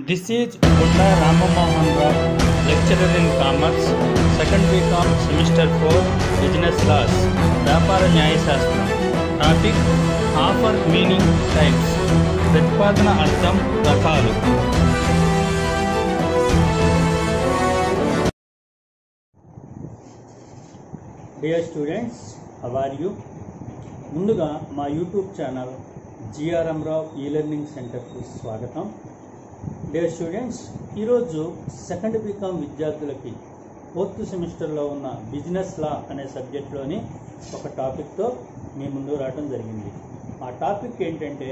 This is Gunda Ramamohan Rao, lecturer in commerce, second BCom semester 4, business laws, వ్యాపార న్యాయశాస్త్రం topic offer meaning types ప్రతిపాదన అర్థం రకాలు dear students how are you ముందుగా మా YouTube channel GRM రావు ఈ learning సెంటర్కు స్వాగతం డియర్ స్టూడెంట్స్ ఈరోజు సెకండ్ బీకామ్ విద్యార్థులకి ఫోర్త్ సెమిస్టర్లో ఉన్న బిజినెస్ లా అనే సబ్జెక్ట్లోని ఒక టాపిక్తో మీ ముందు రావడం జరిగింది ఆ టాపిక్ ఏంటంటే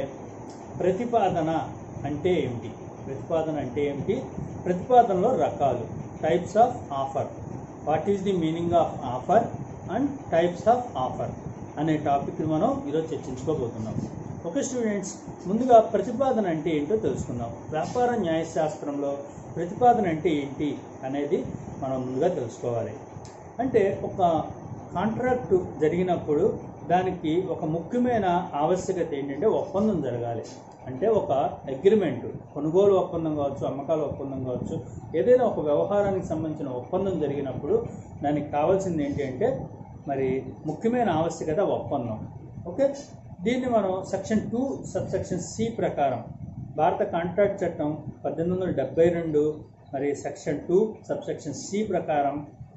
ప్రతిపాదన అంటే ఏమిటి ప్రతిపాదన అంటే ఏమిటి ప్రతిపాదనలో రకాలు types of offer what is the meaning of offer and types of offer అనే టాపిక్ని మనం ఈరోజు చర్చించుకోబోతున్నాం ఓకే స్టూడెంట్స్ ముందుగా ప్రతిపాదన అంటే ఏంటో తెలుసుకుందాం వ్యాపార న్యాయశాస్త్రంలో ప్రతిపాదన అంటే ఏంటి అనేది మనం ముందుగా తెలుసుకోవాలి అంటే ఒక కాంట్రాక్టు జరిగినప్పుడు దానికి ఒక ముఖ్యమైన ఆవశ్యకత ఏంటంటే ఒప్పందం జరగాలి అంటే ఒక అగ్రిమెంట్ కొనుగోలు ఒప్పందం కావచ్చు అమ్మకాల ఒప్పందం కావచ్చు ఏదైనా ఒక వ్యవహారానికి సంబంధించిన ఒప్పందం జరిగినప్పుడు దానికి కావాల్సింది ఏంటి అంటే మరి ముఖ్యమైన ఆవశ్యకత ఒప్పందం ఓకే దీన్ని మనం section two subsection C ప్రకారం భారత కాంట్రాక్ట్ చట్టం పద్దెనిమిది వందల డెబ్బై రెండు మరి section two subsection C ప్రకారం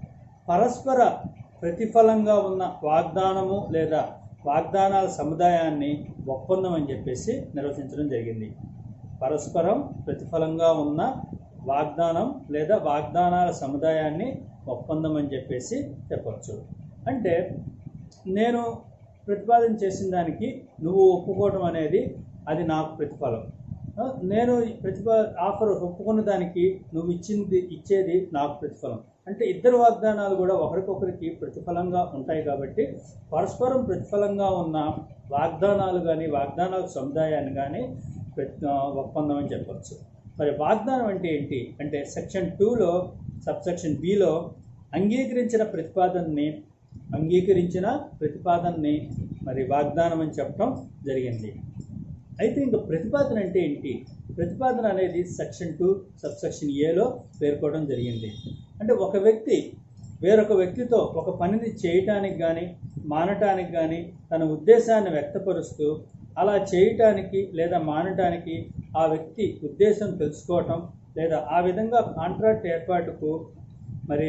పరస్పర ప్రతిఫలంగా ఉన్న వాగ్దానము లేదా వాగ్దానాల సముదాయాన్ని ఒప్పందం అని చెప్పేసి నిర్వచించడం జరిగింది పరస్పరం ప్రతిఫలంగా ఉన్న వాగ్దానం లేదా వాగ్దానాల సముదాయాన్ని ఒప్పందం అని చెప్పేసి చెప్పవచ్చు అంటే నేను ప్రతిపాదన చేసిన దానికి నువ్వు ఒప్పుకోవడం అనేది అది నాకు ప్రతిఫలం ఆ, నేను ఈ ప్రతిపా ఆఫర్ ఒప్పుకున్న దానికి నువ్వు ఇచ్చింది ఇచ్చేది నాకు ప్రతిఫలం అంటే ఇద్దరు వాగ్దానాలు కూడా ఒకరికొకరికి ప్రతిఫలంగా ఉంటాయి కాబట్టి పరస్పరం ప్రతిఫలంగా ఉన్న వాగ్దానాలు కానీ వాగ్దానాల సముదాయాన్ని కానీ ప్రతి ఆ, ఒప్పందం అని చెప్పవచ్చు మరి వాగ్దానం అంటే ఏంటి అంటే సెక్షన్ టూలో సబ్ సెక్షన్ బిలో అంగీకరించిన ప్రతిపాదనని అంగీకరించిన ప్రతిపాదనని మరి వాగ్దానం అని చెప్పడం జరిగింది అయితే ఇంకా ప్రతిపాదన అంటే ఏంటి ప్రతిపాదన అనేది సెక్షన్ టూ సబ్ సెక్షన్ ఏలో పేర్కోవడం జరిగింది అంటే ఒక వ్యక్తి వేరొక వ్యక్తితో ఒక పనిని చేయటానికి కానీ మానటానికి కానీ తన ఉద్దేశాన్ని వ్యక్తపరుస్తూ అలా చేయటానికి లేదా మానటానికి ఆ వ్యక్తి ఉద్దేశం తెలుసుకోవటం లేదా ఆ విధంగా కాంట్రాక్ట్ ఏర్పాటుకు మరి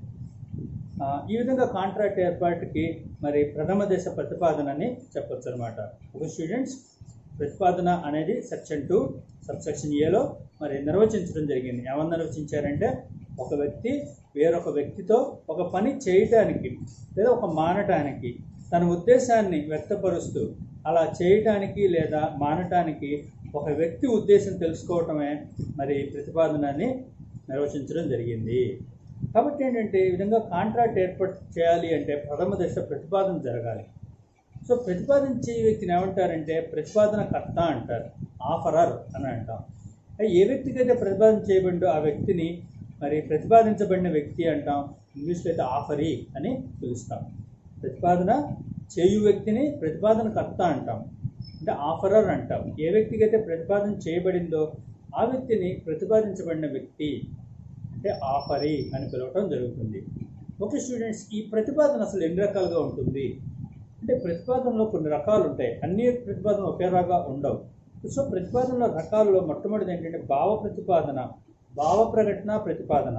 ఆ, ఈ విధంగా కాంట్రాక్ట్ ఏర్పాటుకి మరి ప్రథమ దశ ప్రతిపాదనని చెప్పొచ్చు అనమాట ఒక స్టూడెంట్స్ ప్రతిపాదన అనేది సెక్షన్ టూ సబ్ సెక్షన్ ఏలో మరి నిర్వచించడం జరిగింది ఏమని నిర్వచించారంటే ఒక వ్యక్తి వేరొక వ్యక్తితో ఒక పని చేయటానికి లేదా ఒక మానటానికి తన ఉద్దేశాన్ని వ్యక్తపరుస్తూ అలా చేయటానికి లేదా మానటానికి ఒక వ్యక్తి ఉద్దేశం తెలుసుకోవటమే మరి ప్రతిపాదనని నిర్వచించడం జరిగింది కాబట్టి ఏంటంటే ఈ విధంగా కాంట్రాక్ట్ ఏర్పాటు చేయాలి అంటే ప్రథమ దశ ప్రతిపాదన జరగాలి సో ప్రతిపాదించే వ్యక్తిని ఏమంటారంటే ప్రతిపాదన కర్త అంటారు ఆఫరర్ అని అంటాం అయితే ఏ వ్యక్తికైతే ప్రతిపాదన చేయబడిందో ఆ వ్యక్తిని మరి ప్రతిపాదించబడిన వ్యక్తి అంటాం ఇంగ్లీష్లో అయితే ఆఫరీ అని పిలుస్తాం ప్రతిపాదన చేయు వ్యక్తిని ప్రతిపాదన కర్త అంటాం అంటే ఆఫరర్ అంటాం ఏ వ్యక్తికైతే ప్రతిపాదన చేయబడిందో ఆ వ్యక్తిని ప్రతిపాదించబడిన వ్యక్తి అంటే ఆఫరీ అని పిలవటం జరుగుతుంది ఓకే స్టూడెంట్స్ ఈ ప్రతిపాదన అసలు ఎన్ని రకాలుగా ఉంటుంది అంటే ప్రతిపాదనలో కొన్ని రకాలు ఉంటాయి అన్ని ప్రతిపాదనలు ఒకేలాగా ఉండవు సో ప్రతిపాదనలో రకాలలో మొట్టమొదటిది ఏంటంటే భావ ప్రతిపాదన భావ ప్రకటన ప్రతిపాదన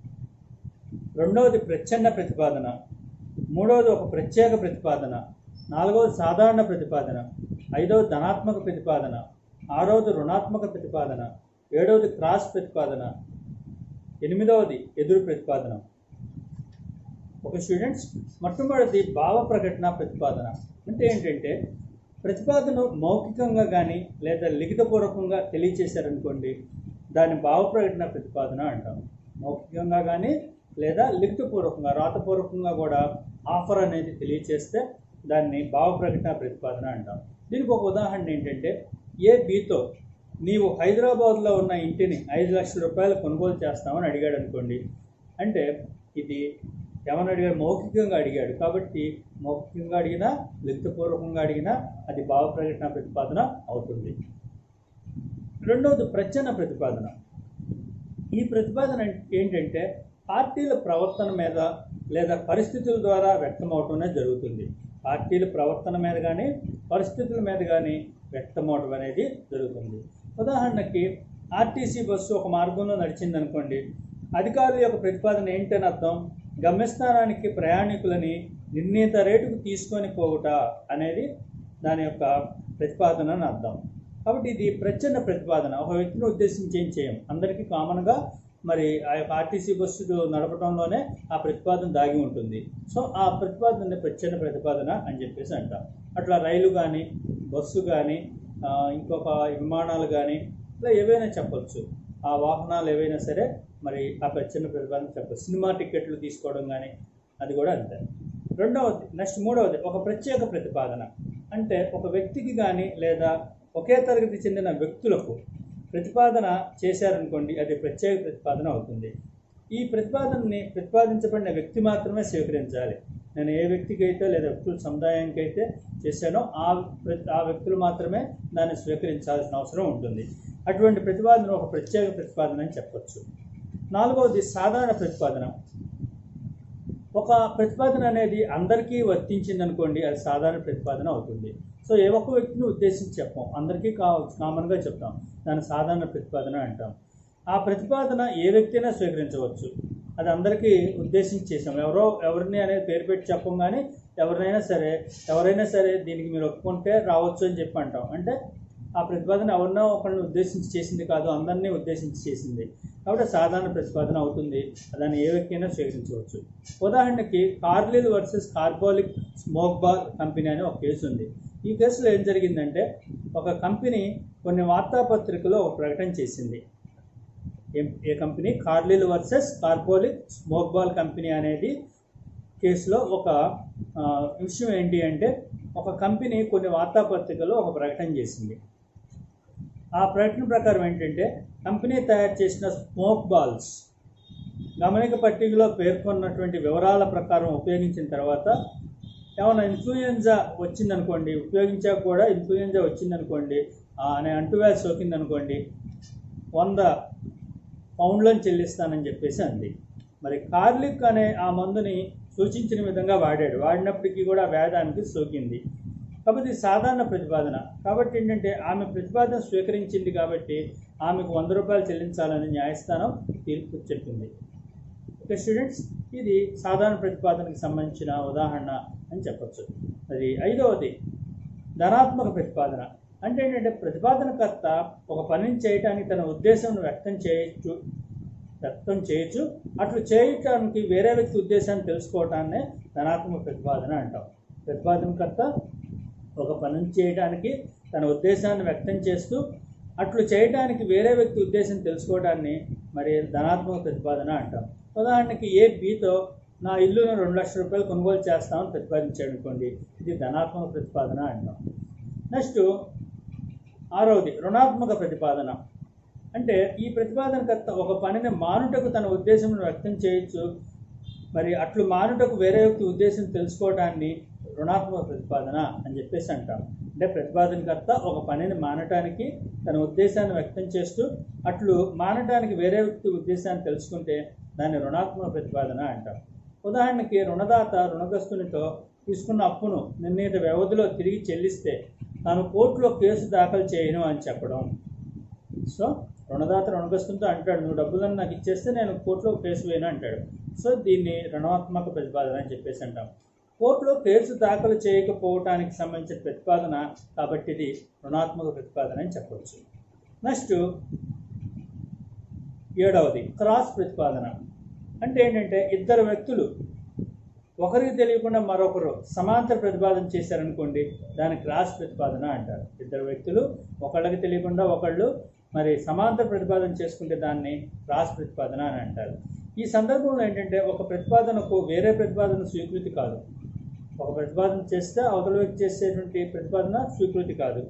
రెండవది ప్రచ్ఛన్న ప్రతిపాదన మూడవది ఒక ప్రత్యేక ప్రతిపాదన నాలుగవది సాధారణ ప్రతిపాదన ఐదవది ధనాత్మక ప్రతిపాదన ఆరవది రుణాత్మక ప్రతిపాదన ఏడవది క్రాస్ ప్రతిపాదన ఎనిమిదవది ఎదురు ప్రతిపాదన ఒక స్టూడెంట్స్ మొట్టమొదటి భావ ప్రకటన ప్రతిపాదన అంటే ఏంటంటే ప్రతిపాదన మౌఖికంగా కానీ లేదా లిఖితపూర్వకంగా తెలియచేశారనుకోండి దాన్ని భావ ప్రకటన ప్రతిపాదన అంటాం మౌఖికంగా కానీ లేదా లిఖితపూర్వకంగా రాతపూర్వకంగా కూడా ఆఫర్ అనేది తెలియచేస్తే దాన్ని భావ ప్రకటన ప్రతిపాదన అంటాం దీనికి ఒక ఉదాహరణ ఏంటంటే ఏ బీతో నీవు హైదరాబాద్లో ఉన్న ఇంటిని ఐదు లక్షల రూపాయలు కొనుగోలు చేస్తామని అడిగాడు అనుకోండి అంటే ఇది ఏమని అడిగాడు మౌఖికంగా అడిగాడు కాబట్టి మౌఖికంగా అడిగినా లిఖితపూర్వకంగా అడిగినా అది భావ ప్రకటన ప్రతిపాదన అవుతుంది రెండవది ప్రచ్ఛన్న ప్రతిపాదన ఈ ప్రతిపాదన ఏంటంటే పార్టీల ప్రవర్తన మీద లేదా పరిస్థితుల ద్వారా వ్యక్తమవటమే జరుగుతుంది పార్టీల ప్రవర్తన మీద కానీ పరిస్థితుల మీద కానీ వ్యక్తమవటం అనేది జరుగుతుంది ఉదాహరణకి ఆర్టీసీ బస్సు ఒక మార్గంలో నడిచిందనుకోండి అధికారుల యొక్క ప్రతిపాదన ఏంటని అర్థం గమ్యస్థానానికి ప్రయాణికులని నిర్ణీత రేటుకు తీసుకొని పోవుట అనేది దాని యొక్క ప్రతిపాదన అని అర్థం కాబట్టి ఇది ప్రచ్ఛన్న ప్రతిపాదన ఒక వ్యక్తిని ఉద్దేశించి ఏం చేయం అందరికీ కామన్గా మరి ఆ యొక్క ఆర్టీసీ బస్సు నడపడంలోనే ఆ ప్రతిపాదన దాగి ఉంటుంది సో ఆ ప్రతిపాదన ప్రచ్ఛన్న ప్రతిపాదన అని చెప్పేసి అంటాం అట్లా రైలు కానీ బస్సు కానీ ఇంకొక విమానాలు కానీ ఇలా ఏవైనా చెప్పొచ్చు ఆ వాహనాలు ఏవైనా సరే మరి ఆ ప్రచ్ఛన్న ప్రతిపాదన చెప్పచ్చు సినిమా టికెట్లు తీసుకోవడం కానీ అది కూడా అంతే రెండవది నెక్స్ట్ మూడవది ఒక ప్రత్యేక ప్రతిపాదన అంటే ఒక వ్యక్తికి కానీ లేదా ఒకే తరగతి చెందిన వ్యక్తులకు ప్రతిపాదన చేశారనుకోండి అది ప్రత్యేక ప్రతిపాదన అవుతుంది ఈ ప్రతిపాదనని ప్రతిపాదించబడిన వ్యక్తి మాత్రమే స్వీకరించాలి నేను ఏ వ్యక్తికి అయితే లేదా వ్యక్తుల సముదాయానికి అయితే చేశానో ఆ ప్ర- ఆ వ్యక్తులు మాత్రమే దాన్ని స్వీకరించాల్సిన అవసరం ఉంటుంది అటువంటి ప్రతిపాదన ఒక ప్రత్యేక ప్రతిపాదన అని చెప్పొచ్చు నాలుగవది సాధారణ ప్రతిపాదన ఒక ప్రతిపాదన అనేది అందరికీ వర్తించింది అనుకోండి అది సాధారణ ప్రతిపాదన అవుతుంది సో ఏ ఒక్క వ్యక్తిని ఉద్దేశించి చెప్పాం అందరికీ కా కామన్గా చెప్తాం దాన్ని సాధారణ ప్రతిపాదన అంటాం ఆ ప్రతిపాదన ఏ వ్యక్తి అయినా స్వీకరించవచ్చు అది అందరికీ ఉద్దేశించి చేసాం ఎవరో ఎవరిని అనేది పేరు పెట్టి చెప్పం కానీ ఎవరినైనా సరే ఎవరైనా సరే దీనికి మీరు ఒప్పుకుంటే రావచ్చు అని చెప్పి అంటాం అంటే ఆ ప్రతిపాదన ఎవరినో ఒకరిని ఉద్దేశించి చేసింది కాదు అందరినీ ఉద్దేశించి చేసింది కాబట్టి సాధారణ ప్రతిపాదన అవుతుంది దాన్ని ఏ వ్యక్తి అయినా స్వీకరించవచ్చు ఉదాహరణకి Carlill versus Carbolic Smoke Ball Company అనే ఒక కేసు ఉంది ఈ కేసులో ఏం జరిగిందంటే ఒక కంపెనీ కొన్ని వార్తాపత్రికలో ఒక ప్రకటన చేసింది a- a company Carlill versus Carbolic Smoke Ball Company అనేది కేసులో ఒక ఆ, విషయం ఏంటి అంటే ఒక కంపెనీ కొన్ని వార్తాపత్రికలో ఒక ప్రకటన చేసింది ఆ ప్రకటన ప్రకారం ఏంటంటే కంపెనీ తయారు చేసిన స్మోక్ బాల్స్ గమనిక పట్టికలో పేర్కొన్నటువంటి వివరాల ప్రకారం ఉపయోగించిన తర్వాత ఏమైనా ఇన్ఫ్లుయెంజా వచ్చిందనుకోండి ఉపయోగించాక కూడా ఇన్ఫ్లుయెంజా వచ్చిందనుకోండి ఆ, అనే అంటువ్యాధి సోకిందనుకోండి వంద పౌండ్లను చెల్లిస్తానని చెప్పేసి అంది మరి కార్లిక్ అనే ఆ మందుని సూచించిన విధంగా వాడాడు వాడినప్పటికీ కూడా ఆ వ్యాధి ఆమెకి సోకింది కాబట్టి ఇది సాధారణ ప్రతిపాదన కాబట్టి ఏంటంటే ఆమె ప్రతిపాదన స్వీకరించింది కాబట్టి ఆమెకు వంద రూపాయలు చెల్లించాలని న్యాయస్థానం తీర్పు చెప్పింది ఓకే స్టూడెంట్స్ ఇది సాధారణ ప్రతిపాదనకు సంబంధించిన ఉదాహరణ అని చెప్పొచ్చు అది ఐదవది ధనాత్మక ప్రతిపాదన అంటే ఏంటంటే ప్రతిపాదనకర్త ఒక పనిని చేయటానికి తన ఉద్దేశం వ్యక్తం చేయొచ్చు వ్యక్తం చేయొచ్చు అట్లు చేయటానికి వేరే వ్యక్తి ఉద్దేశాన్ని తెలుసుకోవటాన్నే ధనాత్మక ప్రతిపాదన అంటాం ప్రతిపాదనకర్త ఒక పనిని చేయడానికి తన ఉద్దేశాన్ని వ్యక్తం చేస్తూ అట్లు చేయడానికి వేరే వ్యక్తి ఉద్దేశం తెలుసుకోవడాన్ని మరి ధనాత్మక ప్రతిపాదన అంటాం ఉదాహరణకి ఏ బీతో నా ఇల్లును రెండు లక్షల రూపాయలు కొనుగోలు చేస్తామని ప్రతిపాదించాడు అనుకోండి ఇది ధనాత్మక ప్రతిపాదన అంటాం నెక్స్ట్ ఆరవది రుణాత్మక ప్రతిపాదన అంటే ఈ ప్రతిపాదనకర్త ఒక పనిని మానుటకు తన ఉద్దేశం వ్యక్తం చేయొచ్చు మరి అట్లు మానుటకు వేరే వ్యక్తి ఉద్దేశం తెలుసుకోవడాన్ని రుణాత్మక ప్రతిపాదన అని చెప్పేసి అంటాం అంటే ప్రతిపాదనకర్త ఒక పనిని మానటానికి తన ఉద్దేశాన్ని వ్యక్తం చేస్తూ అట్లు మానటానికి వేరే వ్యక్తి ఉద్దేశాన్ని తెలుసుకుంటే దాన్ని రుణాత్మక ప్రతిపాదన అంటాం ఉదాహరణకి రుణదాత రుణగ్రస్తునితో తీసుకున్న అప్పును నిర్ణీత వ్యవధిలో తిరిగి చెల్లిస్తే తాను కోర్టులో కేసు దాఖలు చేయను అని చెప్పడం సో రుణదాత రుణగ్రస్తునితో అంటాడు నువ్వు డబ్బులను నాకు ఇచ్చేస్తే నేను కోర్టులో కేసు వేయను అంటాడు సో దీన్ని రుణాత్మక ప్రతిపాదన అని చెప్పేసి అంటాం కోర్టులో కేసు దాఖలు చేయకపోవటానికి సంబంధించిన ప్రతిపాదన కాబట్టి ఇది రుణాత్మక ప్రతిపాదన అని చెప్పవచ్చు నెక్స్ట్ ఏడవది క్రాస్ ప్రతిపాదన అంటే ఏంటంటే ఇద్దరు వ్యక్తులు ఒకరికి తెలియకుండా మరొకరు సమాంతర ప్రతిపాదన చేశారనుకోండి దాన్ని క్రాస్ ప్రతిపాదన అంటారు ఇద్దరు వ్యక్తులు ఒకళ్ళకి తెలియకుండా ఒకళ్ళు మరి సమాంతర ప్రతిపాదన చేసుకుంటే దాన్ని క్రాస్ ప్రతిపాదన అని అంటారు ఈ సందర్భంలో ఏంటంటే ఒక ప్రతిపాదనకు వేరే ప్రతిపాదన స్వీకృతి కాదు ఒక ప్రతిపాదన చేస్తే అవతల వ్యక్తి చేసేటువంటి ప్రతిపాదన స్వీకృతి కాదు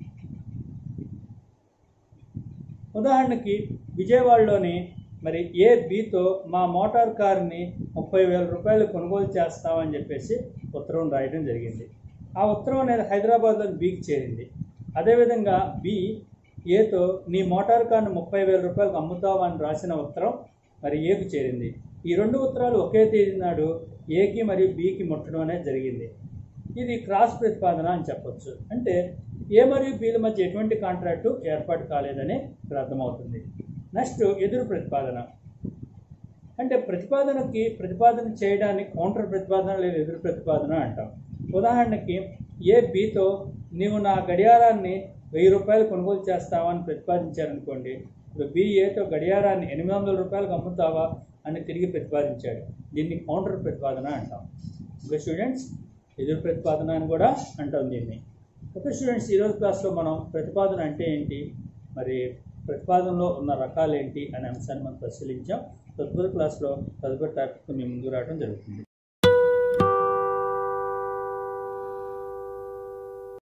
ఉదాహరణకి విజయవాడలోని మరి ఏ బీతో మా మోటార్ కార్ని ముప్పై వేల రూపాయలు కొనుగోలు చేస్తామని చెప్పేసి ఉత్తరం రాయడం జరిగింది ఆ ఉత్తరం అనేది హైదరాబాద్లోని బీకి చేరింది అదేవిధంగా బి ఏతో నీ మోటార్ కార్ను ముప్పై వేల రూపాయలకు అమ్ముతావా అని రాసిన ఉత్తరం మరి ఏకు చేరింది ఈ రెండు ఉత్తరాలు ఒకే తేదీ నాడు ఏకి మరియు బికి ముట్టడం అనేది జరిగింది ఇది క్రాస్ ప్రతిపాదన అని చెప్పొచ్చు అంటే ఏ మరియు బిల మధ్య ఎటువంటి కాంట్రాక్టు ఏర్పాటు కాలేదని ఇక్కడ అర్థమవుతుంది నెక్స్ట్ ఎదురు ప్రతిపాదన అంటే ప్రతిపాదనకి ప్రతిపాదన చేయడానికి కౌంటర్ ప్రతిపాదన లేదా ఎదురు ప్రతిపాదన అంటాం ఉదాహరణకి ఏ బితో నీవు నా గడియారాన్ని వెయ్యి రూపాయలు కొనుగోలు చేస్తావా అని ప్రతిపాదించారనుకోండి ఇప్పుడు బి ఏతో గడియారాన్ని ఎనిమిది వందల రూపాయలకు అమ్ముతావా అని తిరిగి ప్రతిపాదించాడు దీన్ని కౌంటర్ ప్రతిపాదన అంటాం ఓకే స్టూడెంట్స్ ఎదురు ప్రతిపాదన అని కూడా అంటాం దీన్ని ఓకే స్టూడెంట్స్ ఈరోజు క్లాస్లో మనం ప్రతిపాదన అంటే ఏంటి మరి ప్రతిపాదనలో ఉన్న రకాలు ఏంటి అనే అంశాన్ని మనం పరిశీలించాం తదుపరి క్లాస్లో తదుపరి టాపిక్ మీ ముందుకు రావడం జరుగుతుంది